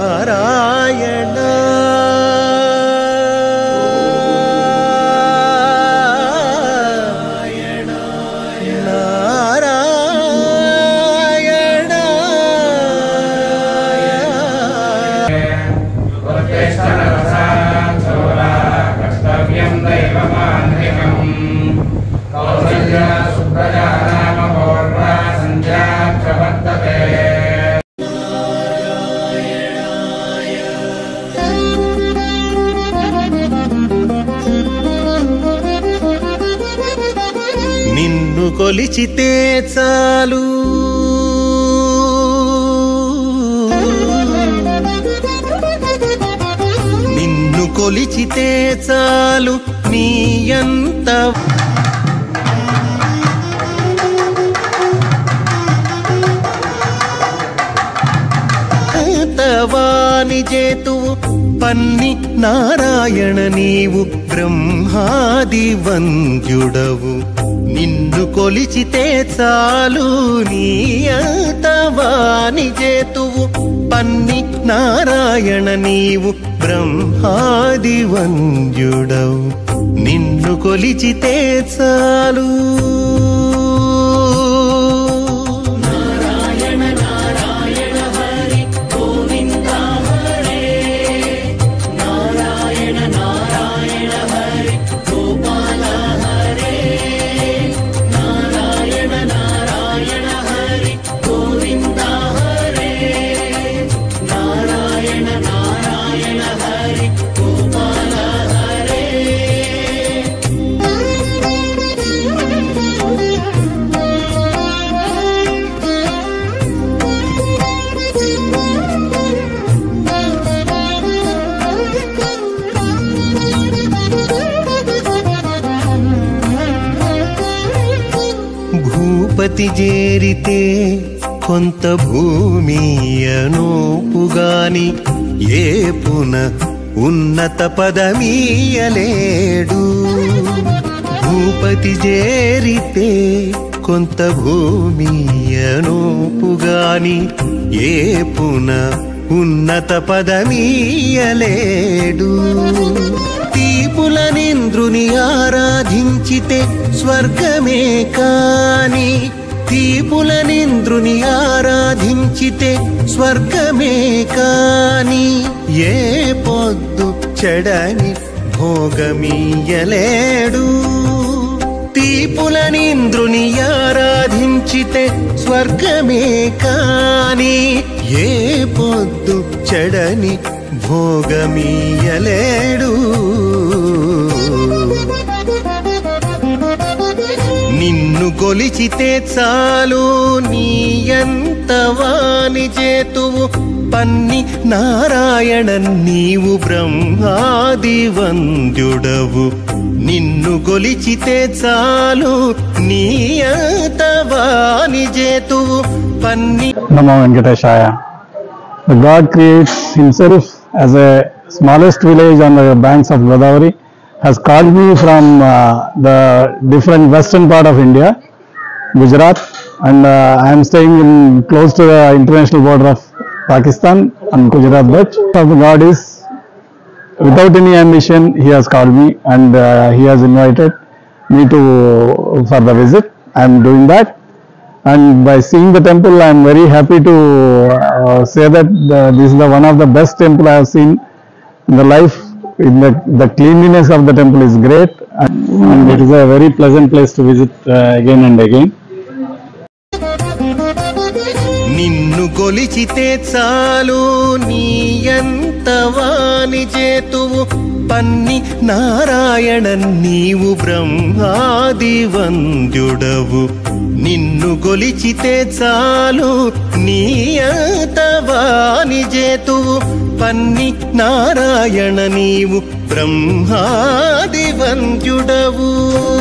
నారాయణ నారాయణ కర్తవ్యం దైవమాన్వికం కౌసల్య సుప్రజా రామ పౌర్వ సంధ్యా ప్రవర్తతే నిన్ను కొలిచితే చాలు నిన్ను కొలిచితే చాలు నీ ఎంత వాని చేతువు పన్ని నారాయణ నీవు బ్రహ్మాది వంద్యుడవు నిన్ను కొలిచితే చాలు నీ వాని చేతువు పన్ని నారాయణ నీవు బ్రహ్మాది వంద్యుడవు నిన్ను కొలిచితే చాలు భూపతి చేరితే కొంత భూమియనోపుగాని ఏ పున ఉన్నత పదమీయలేడు భూపతి చేరితే కొంత భూమియనోపుగాని ఏ పున ఉన్నత పదమీయలేడు తీపులనింద్రుని ఆరాధించితే స్వర్గమే కాని తీపులనింద్రుని ఆరాధించితే స్వర్గమే కాని ఏ పొద్దు చెడని భోగమీయలేడు తీపులనింద్రుని ఆరాధించితే స్వర్గమే కాని ఏ పొద్దు చెడని భోగమీయలేడు నిన్ను కొలిచితే చాలు నీ ఎంత వాని చేతువు పన్ని నారాయణ నీవు బ్రహ్మాది వంద్యుడవు నిన్ను కొలిచితే చాలు నీ ఎంత వాని చేతువు పన్ని Namo Venkateshaya. The God creates himself as a smallest village on the banks of Godavari, has called me from uh, the different western part of India, Gujarat, and uh, I am staying in close to the international border of Pakistan and Gujarat Dutch. Of the God is without any ambition, he has called me and uh, he has invited me to for the visit. I am doing that and by seeing the temple i am very happy to uh, say that the, this is the one of the best temple i have seen in the life in the, the cleanliness of the temple is great and, and it is a very pleasant place to visit uh, again and again నిన్ను కొలిచితే చాలు నీ ఎంత వాని చేతువు పన్ని నారాయణ నీవు బ్రహ్మాది వంద్యుడవు నిన్ను కొలిచితే చాలు నీ ఎంత వాని చేతువు పన్ని నారాయణ నీవు బ్రహ్మాది వంద్యుడవు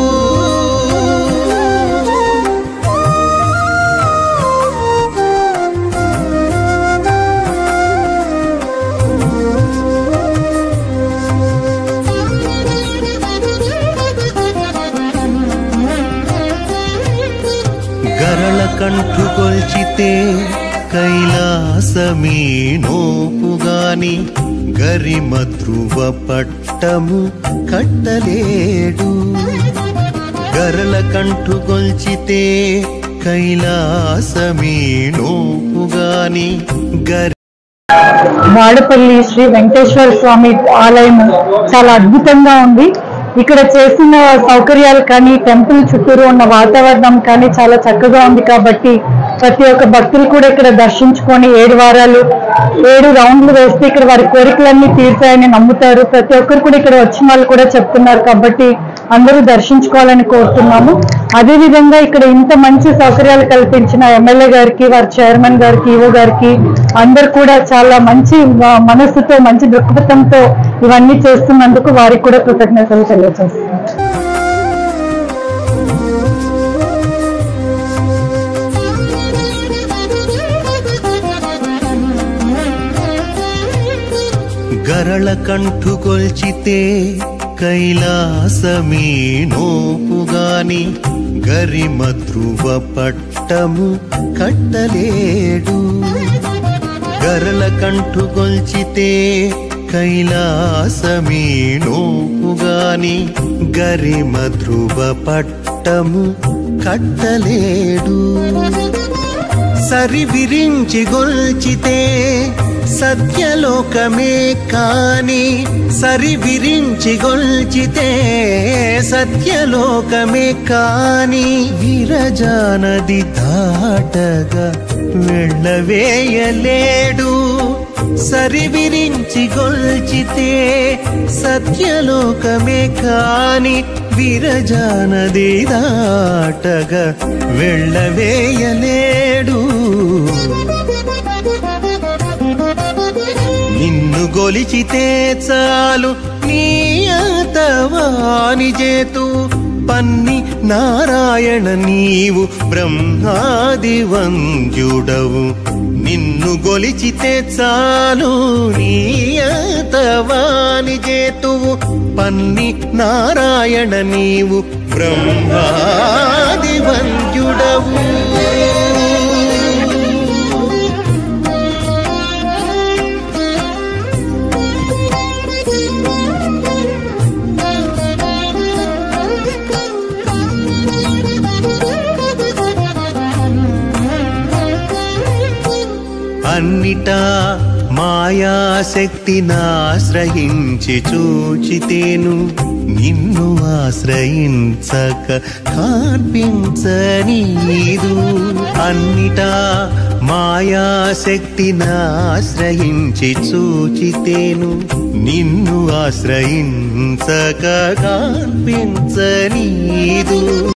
గరళ కంఠు కొల్చితే కైలాసమీ నోపుగా గాని గరిమ ధ్రువ పట్టము కట్టలేడు గరల కంఠు గొల్చితే కైలాసమీ నోపుగాని గరి వాడపల్లి శ్రీ వెంకటేశ్వర స్వామి ఆలయం చాలా అద్భుతంగా ఉంది ఇక్కడ చేసిన సౌకర్యాలు కానీ టెంపుల్ చుట్టూరు ఉన్న వాతావరణం కానీ చాలా చక్కగా ఉంది కాబట్టి ప్రతి ఒక్క భక్తులు కూడా ఇక్కడ దర్శించుకొని ఏడు వారాలు ఏడు రౌండ్లు వేస్తే ఇక్కడ వారి కోరికలన్నీ తీరుతాయని నమ్ముతారు ప్రతి ఒక్కరు కూడా ఇక్కడ వచ్చిన వాళ్ళు కూడా చెప్తున్నారు కాబట్టి అందరూ దర్శించుకోవాలని కోరుతున్నాము అదేవిధంగా ఇక్కడ ఇంత మంచి సౌకర్యాలు కల్పించిన ఎమ్మెల్యే గారికి వారి చైర్మన్ గారికి ఈవో గారికి అందరు కూడా చాలా మంచి ఆ, మనస్సుతో మంచి దృక్పథంతో ఇవన్నీ చేస్తున్నందుకు వారికి కూడా కృతజ్ఞతలు తెలియజేస్తున్నాను గరళ కంఠు కొల్చితే కైలాసమీ నోపుగాని గరిమ ధ్రువ పట్టము కట్టలేడు గరళ కంఠు కొల్చితే కైలాసమీ నోపుగాని గరిమ ధ్రువ పట్టము కట్టలేడు సరి విరించి గొల్చితే సత్యలోకమే కాని సరి విరించి గొల్చితే సత్యలోకమే కాని విరజానది దాటగా వెళ్ళవేయలేడు సరి విరించి గొల్చితే సత్యలోకమే కాని విరజానది దాటగా వెళ్ళవేయలేడు నిన్ను గొలిచితే చాలు నీ అతవాని చేతు పన్ని నారాయణ నీవు బ్రహ్మాది వంద్యుడవు నిన్ను గొలిచితే చాలు నీ అతవాని చేతువు పన్ని నారాయణ నీవు బ్రహ్మాది వంద్యుడవు అన్నిటా మాయాశక్తినాశ్రయించి చూచితేను నిన్ను ఆశ్రయించక కార్పించనీదు అన్నిటా మాయాశక్తినాశ్రయించి చూచితేను నిన్ను ఆశ్రయించక కార్పించనీదు